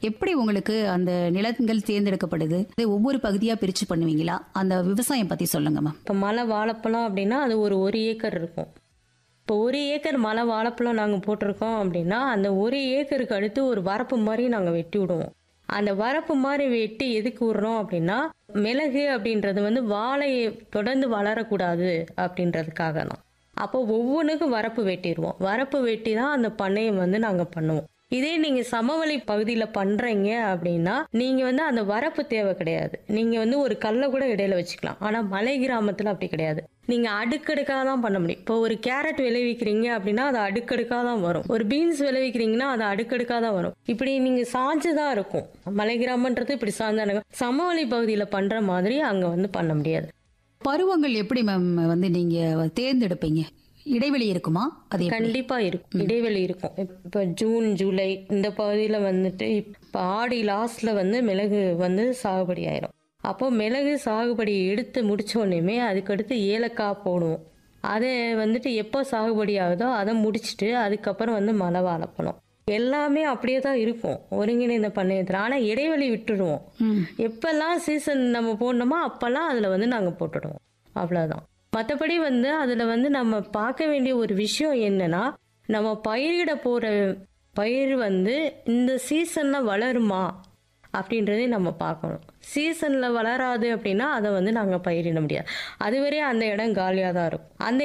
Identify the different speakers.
Speaker 1: எப்படி உங்களுக்கு அந்த நிலங்கள் தேர்ந்தெடுக்கப்படுது இதை ஒவ்வொரு பகுதியா பிரிச்சு பண்ணுவீங்களா அந்த விவசாயம் பத்தி சொல்லுங்க மேம்
Speaker 2: இப்போ மலை வாழைப்பழம் அப்படின்னா அது ஒரு ஒரு ஏக்கர் இருக்கும் இப்போ ஒரு ஏக்கர் மலை வாழைப்பழம் நாங்கள் போட்டிருக்கோம் அப்படின்னா அந்த ஒரு ஏக்கருக்கு அடுத்து ஒரு வரப்பு மாதிரி நாங்கள் வெட்டி விடுவோம் அந்த வரப்பு மாதிரி வெட்டி எதுக்கு விடுறோம் அப்படின்னா மிளகு அப்படின்றது வந்து வாழையை தொடர்ந்து வளரக்கூடாது அப்படின்றதுக்காக தான் அப்போ ஒவ்வொன்றுக்கும் வரப்பு வெட்டிடுவோம் வரப்பு வெட்டி தான் அந்த பண்ணையை வந்து நாங்கள் பண்ணுவோம் இதே நீங்க சமவெளி பகுதியில பண்றீங்க அப்படின்னா நீங்க வந்து அந்த வரப்பு தேவை கிடையாது நீங்க வந்து ஒரு கல்லை கூட இடையில வச்சுக்கலாம் ஆனா மலை கிராமத்துல அப்படி கிடையாது நீங்க அடுக்கடுக்காக தான் பண்ண முடியும் இப்போ ஒரு கேரட் விளைவிக்கிறீங்க அப்படின்னா அது அடுக்கடுக்காக தான் வரும் ஒரு பீன்ஸ் விளைவிக்கிறீங்கன்னா அது அடுக்கடுக்காக தான் வரும் இப்படி நீங்க சாஞ்சு தான் இருக்கும் மலை கிராமன்றது இப்படி சாஞ்சானுங்க சமவெளி பகுதியில பண்ற மாதிரி அங்க வந்து பண்ண முடியாது
Speaker 1: பருவங்கள் எப்படி மேம் வந்து நீங்க தேர்ந்தெடுப்பீங்க இடைவெளி இருக்குமா அது எப்படி?
Speaker 2: கண்டிப்பா இருக்கும் இடைவெளி இருக்கும் இப்ப ஜூன் ஜூலை இந்த பகுதியில வந்துட்டு இப்ப ஆடி லாஸ்ட்ல வந்து மிளகு வந்து சாகுபடி ஆயிரும் அப்போ மிளகு சாகுபடி எடுத்து முடிச்ச உடனேமே அதுக்கடுத்து ஏலக்காய் போடுவோம் அதை வந்துட்டு எப்போ சாகுபடி ஆகுதோ அதை முடிச்சிட்டு அதுக்கப்புறம் வந்து மலை வாழைப்பழம் எல்லாமே அப்படியே தான் இருக்கும் ஒருங்கிணைந்த பண்ணையத்தில் ஆனால் இடைவெளி விட்டுடுவோம்
Speaker 1: ம்.
Speaker 2: எப்பெல்லாம் சீசன் நம்ம போடணுமோ அப்பெல்லாம் அதில் வந்து நாங்கள் போட்டுடுவோம் அவ்வளோதான் மற்றபடி வந்து அதில் வந்து நம்ம பார்க்க வேண்டிய ஒரு விஷயம் என்னன்னா நம்ம பயிரிட போகிற பயிர் வந்து இந்த சீசனில் வளருமா அப்படின்றதை நம்ம பார்க்கணும் சீசனில் வளராது அப்படின்னா அதை வந்து நாங்கள் பயிரிட முடியாது அதுவரை அந்த இடம் காலியாக தான் இருக்கும் அந்த